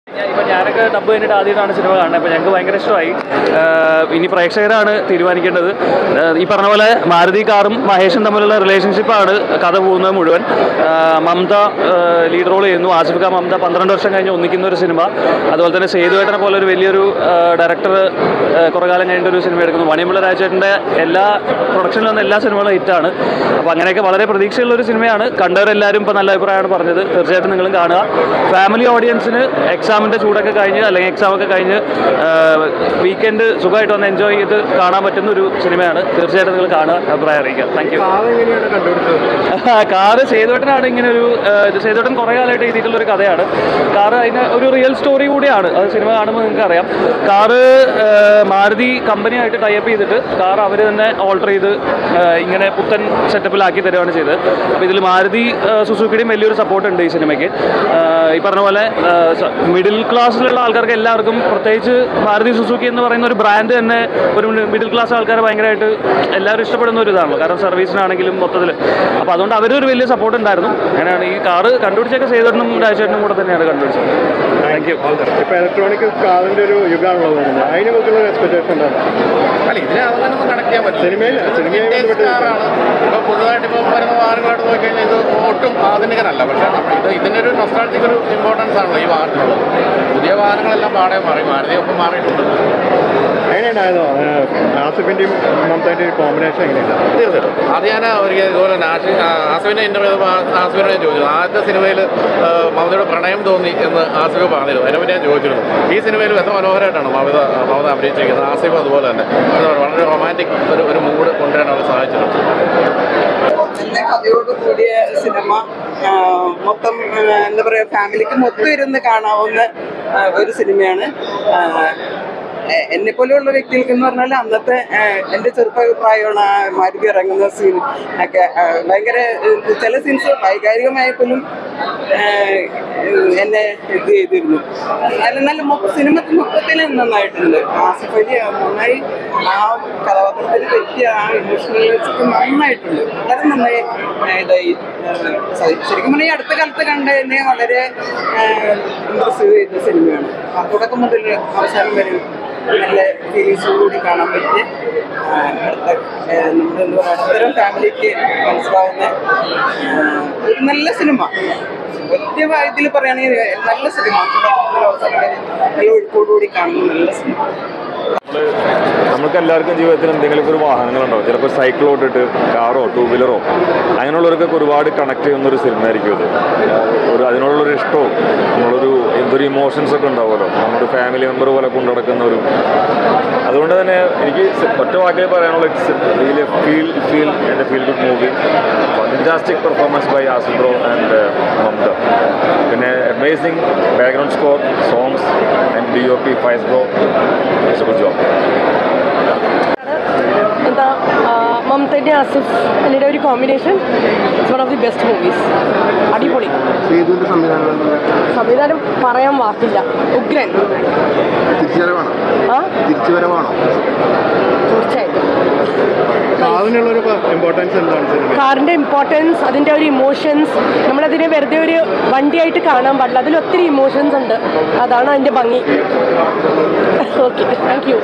ഇപ്പം ഞാനൊക്കെ ഡബ് കഴിഞ്ഞിട്ട് ആദ്യമായിട്ടാണ് സിനിമ കാണുന്നത് അപ്പോൾ ഞങ്ങൾക്ക് ഭയങ്കര ഇഷ്ടമായി ആഹ് ഇനി പ്രേക്ഷകരാണ് തീരുമാനിക്കേണ്ടത് ആഹ് ഈ പറഞ്ഞ പോലെ മാരുതി കാറും മഹേഷും തമ്മിലുള്ള റിലേഷൻഷിപ്പാണ് കഥ പോകുന്നത് മുഴുവൻ ആഹ് മമത ലീഡ് റോൾ ചെയ്യുന്നു ആസിഫ് ഖാൻ മമത പന്ത്രണ്ട് വർഷം കഴിഞ്ഞ് ഒന്നിക്കുന്ന ഒരു സിനിമ അതുപോലെ തന്നെ സേതുവേട്ടനെ പോലെ ഒരു വലിയൊരു ഡയറക്ടർ കുറേ കാലം കഴിഞ്ഞിട്ട് ഒരു സിനിമ എടുക്കുന്നു മണിമുള്ള രാജേട്ടൻ്റെ എല്ലാ പ്രൊഡക്ഷനിൽ വന്ന എല്ലാ സിനിമകളും ഹിറ്റാണ് അപ്പോൾ അങ്ങനെയൊക്കെ വളരെ പ്രതീക്ഷയുള്ള ഒരു സിനിമയാണ് കണ്ടവരെല്ലാവരും ഇപ്പോൾ നല്ല അഭിപ്രായമാണ് പറഞ്ഞത് തീർച്ചയായിട്ടും നിങ്ങളും കാണുക ഫാമിലി ഓഡിയൻസിന് എക്സാമിൻ്റെ ചൂടൊക്കെ കഴിഞ്ഞ് അല്ലെങ്കിൽ എക്സാം ഒക്കെ കഴിഞ്ഞ് വീക്കെൻഡ് സുഖമായിട്ട് വന്ന് എൻജോയ് ചെയ്ത് കാണാൻ പറ്റുന്ന ഒരു സിനിമയാണ് തീർച്ചയായിട്ടും നിങ്ങൾ കാണുക അഭിപ്രായം അറിയിക്കുക താങ്ക് യു അതെങ്ങനെയാണ് കണ്ടുപിടിച്ചത് കാറ് സേതുവേട്ടനാണ് ഇങ്ങനെ ഒരു ഏഹ്, ഇത് സേതുവേട്ടൻ കുറേ കാലമായിട്ട് എഴുതിയിട്ടുള്ള ഒരു കഥയാണ് കാറ് അതിന് ഒരു റിയൽ സ്റ്റോറി കൂടിയാണ് അത് സിനിമ കാണുമ്പോൾ നിങ്ങൾക്ക് അറിയാം കാറ് ഏഹ്, മാരുതി കമ്പനിയായിട്ട് ടൈപ്പ് ചെയ്തിട്ട് കാർ അവർ തന്നെ ഓൾട്ടർ ചെയ്ത് ഏഹ്, ഇങ്ങനെ പുത്തൻ സെറ്റപ്പിലാക്കി തരുവാണ് ചെയ്തത് അപ്പോൾ ഇതിൽ മാരുതി ഏഹ്, സുസുക്കിയുടെയും വലിയൊരു സപ്പോർട്ട് ഉണ്ട് ഈ സിനിമയ്ക്ക് ഏഹ്, ഈ പറഞ്ഞ പോലെ മിഡിൽ ക്ലാസ്സിലുള്ള ആൾക്കാർക്ക് എല്ലാവർക്കും പ്രത്യേകിച്ച് മാരുതി സുസുക്കി എന്ന് പറയുന്ന ഒരു ബ്രാൻഡ് തന്നെ ഒരു മിഡിൽ ക്ലാസ് ആൾക്കാർ ഭയങ്കരമായിട്ട് എല്ലാവരും ഇഷ്ടപ്പെടുന്ന ഒരു ഇതാണല്ലോ കാരണം സർവീസിനാണെങ്കിലും മൊത്തത്തിൽ അപ്പോൾ അതുകൊണ്ട് അവരൊരു വലിയ സപ്പോർട്ട് ഉണ്ടായിരുന്നു അങ്ങനെയാണ് ഈ കാറ് കണ്ടുപിടിച്ചൊക്കെ സേതനും രാജേട്ടനും കൂടെ തന്നെയാണ് കണ്ടുപിടിച്ചത് താങ്ക് യു ഇപ്പൊ ഇലക്ട്രോണിക് കാറിന്റെ ഒരു യുഗമാണല്ലോ തോന്നുന്നത് അതിനെ കുറിച്ചുള്ള എക്സ്പെക്ടേഷൻ എന്താണ് അല്ല ഇതിനെ അങ്ങനൊന്നും കണക്ട് ചെയ്യാൻ പറ്റില്ല സിനിമയിൽ സിനിമയെ ബന്ധപ്പെട്ട് കാറാണ് ഇപ്പൊ പുതുതായിട്ട് ഇപ്പൊ വരുന്ന വാഹനങ്ങളായിട്ട് നോക്കിക്കഴിഞ്ഞാൽ ഇത് ഒട്ടും ആധുനികനല്ല പക്ഷെ നമ്മൾ ഇത് ഇതിന്റെ ഒരു നൊസ്റ്റാൾജിക് ഒരു ഇമ്പോർട്ടൻസ് ആണല്ലോ ഈ വാഹനത്തിനുള്ളത് പുതിയ വാഹനങ്ങളെല്ലാം പാടെ മാറി മാരുതി ഒപ്പം മാറിയിട്ടുണ്ട് എങ്ങനെയുണ്ടായതോ ആസിഫിന്റെയും മമതന്റെയും കോമ്പിനേഷൻ എങ്ങനെയാണ് തീർച്ചയായിട്ടും അത് ഞാൻ ഒരിക്കൽ ഇതുപോലെ നാഷി ആസിഫിനെ ഇന്റർവ്യൂ ആസിഫിനെ ഞാൻ ചോദിച്ചു ആദ്യത്തെ സിനിമയിൽ മമതയുടെ പ്രണയം തോന്നി എന്ന് ആസിഫ് പറഞ്ഞിരുന്നു അതിനെ പറ്റി ഞാൻ ചോദിച്ചിരുന്നു ഈ സിനിമയിലും എത്ര മനോഹരമായിട്ടാണ് മമത മമത അഭിനയിച്ചിരിക്കുന്നത് ആസിഫ് അതുപോലെ തന്നെ എന്താ പറയുക, വളരെ റൊമാൻറ്റിക് ഒരു ഒരു മൂഡ് കൊണ്ടുവരാൻ അവർ സഹായിച്ചിട്ടുണ്ട് നല്ല കഥയോട് കൂടിയ സിനിമ ആ, മൊത്തം ആ, എന്താ പറയുക ഫാമിലിക്ക് മൊത്തം ഇരുന്ന് കാണാവുന്ന ആ, ഒരു സിനിമയാണ് എന്നെ പോലെയുള്ള വ്യക്തികൾക്ക് എന്ന് പറഞ്ഞാൽ അന്നത്തെ ആ, എൻ്റെ ചെറുപ്പ പ്രായമാണ് ആ മാരുതി ഇറങ്ങുന്ന സീൻ ഒക്കെ ആ, ഭയങ്കര ഇത് ചില സീൻസ് വൈകാരികമായപ്പോഴും ആ, എന്നെ ഇത് ചെയ്തിരുന്നു നല്ല നല്ല മൊത്ത- സിനിമ മൊത്തത്തിൽ നന്നായിട്ടുണ്ട് ആസിഫ് അലി നന്നായി ആ കഥാപാത്രത്തിന് പറ്റിയ ആ ഇമോഷണൽ വെച്ചിട്ട് നന്നായിട്ടുണ്ട് വളരെ നന്നായി ആ, ഇതായി ആ, സ- ശരിക്കും പറഞ്ഞാൽ ഈ അടുത്ത കാലത്ത് കണ്ടതിനെ വളരെ ഇമ്പ്രസീവ് ചെയ്ത സിനിമയാണ് ആ തുടക്കം മുതൽ അവസാനം വരെ നല്ല ഫീലിങ്സോടുകൂടി കാണാൻ പറ്റിയ ആ, അടുത്ത ആ, നമ്മുടെ എന്താ പറയുക അത്തരം ഫാമിലിക്ക് മനസ്സിലാവുന്ന ആ, ഒരു നല്ല സിനിമ ഒറ്റ ഇതിൽ പറയുകയാണെങ്കിൽ നല്ല സിനിമ തുടക്കം മുതൽ അവസാനം വരെ നല്ല ഒഴുക്കോടുകൂടി കാണുന്ന നല്ല സിനിമ നമുക്ക് എല്ലാവർക്കും ജീവിതത്തിൽ എന്തെങ്കിലും ഒരു വാഹനങ്ങളുണ്ടാവും ചിലപ്പോൾ സൈക്കിൾ ഓട്ടിട്ട് കാറോ ടൂ വീലറോ അങ്ങനെയുള്ളവർക്കൊക്കെ ഒരുപാട് കണക്ട് ചെയ്യുന്ന ഒരു സിനിമ ആയിരിക്കും ഇത് ഒരു അതിനോടുള്ളൊരു ഇഷ്ടവും നമ്മളൊരു എന്തൊരു ഇമോഷൻസ് ഒക്കെ ഉണ്ടാവുമല്ലോ നമ്മുടെ ഫാമിലി മെമ്പർ പോലെ കൊണ്ടു നടക്കുന്ന ഒരു അതുകൊണ്ട് തന്നെ എനിക്ക് സ- ഒറ്റ വാക്കിൽ പറയാനുള്ള ഇറ്റ്സ് റിയലി ഫീൽ ഫീൽ എൻ്റെ feel good movie fantastic performance by Asif bro and Mamtha പിന്നെ amazing background score songs and D O P Faiz bro it's good job എന്താ മമതൻ്റെ ആസിഫ് എന്നിയുടെ ഒരു combination it's one of the best movies അടിപൊളി സേതുവിന്റെ സംവിധാനം സംവിധാനം പറയാൻ വാക്കില്ല ഉഗ്രൻ തിരിച്ചുവരവാണോ ആ തിരിച്ചുവരവാണോ തീർച്ചയായിട്ടും കാറിനുള്ള ഒരു ഇമ്പോർട്ടൻസ് എന്താണ് സിനിമ കാറിൻ്റെ ഇമ്പോർട്ടൻസ് അതിൻ്റെ ഒരു ഇമോഷൻസ് നമ്മളതിനെ വെറുതെ ഒരു വണ്ടിയായിട്ട് കാണാൻ പാടില്ല അതിൽ ഒത്തിരി ഇമോഷൻസ് ഉണ്ട് അതാണ് അതിൻ്റെ ഭംഗി okay thank you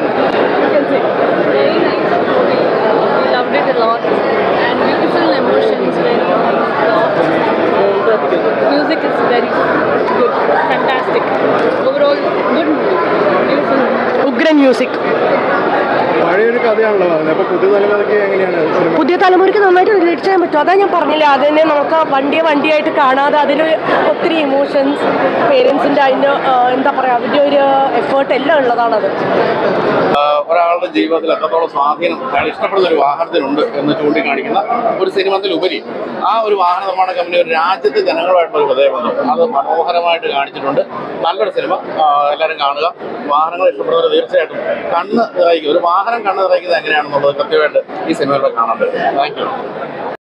very nice movie. We loved it a lot. And beautiful emotions, very uh, music is very good, fantastic. Overall, good movie. Beautiful movie. ഉഗ്രൻ മ്യൂസിക് പഴയൊരു കഥയാണല്ലോ പറയുന്നത് അപ്പൊ പുതുതലമുറയ്ക്ക് എങ്ങനെയാണ് സിനിമ പുതിയ തലമുറയ്ക്ക് നന്നായിട്ട് റിലേറ്റ് ചെയ്യാൻ പറ്റും അതാ ഞാൻ പറഞ്ഞില്ല അതിനെ നമുക്ക് വണ്ടിയെ വണ്ടിയായിട്ട് കാണാതെ അതിൽ ഒത്തിരി ഇമോഷൻസ് പേരൻസിൻ്റെ അതിൻ്റെ ആ, എന്താ പറയുക അതിൻ്റെ ഒരു എഫേർട്ട് എല്ലാം ഉള്ളതാണത് ആഹ് ഒരാളുടെ ജീവിതത്തിൽ എത്രത്തോളം സ്വാധീനം അയാൾ ഇഷ്ടപ്പെടുന്ന ഒരു വാഹനത്തിനുണ്ട് എന്ന് ചൂണ്ടിക്കാണിക്കുന്ന ഒരു സിനിമത്തിലുപരി ആ ഒരു വാഹന നിർമ്മാണ കമ്പനി ഒരു രാജ്യത്തെ ജനങ്ങളുമായിട്ടുള്ള ഒരു ഹൃദയബന്ധം അത് മനോഹരമായിട്ട് കാണിച്ചിട്ടുണ്ട് നല്ലൊരു സിനിമ ആഹ് എല്ലാവരും കാണുക വാഹനങ്ങൾ ഇഷ്ടപ്പെടുന്നവർ തീർച്ചയായിട്ടും കണ്ണ് നിറയ്ക്കും ഒരു വാഹനം കണ്ണ് നിറയ്ക്കുന്നത് എങ്ങനെയാണെന്നുള്ളത് കൃത്യമായിട്ട് ഈ സിനിമയിലൂടെ കാണാൻ പറ്റും താങ്ക് യു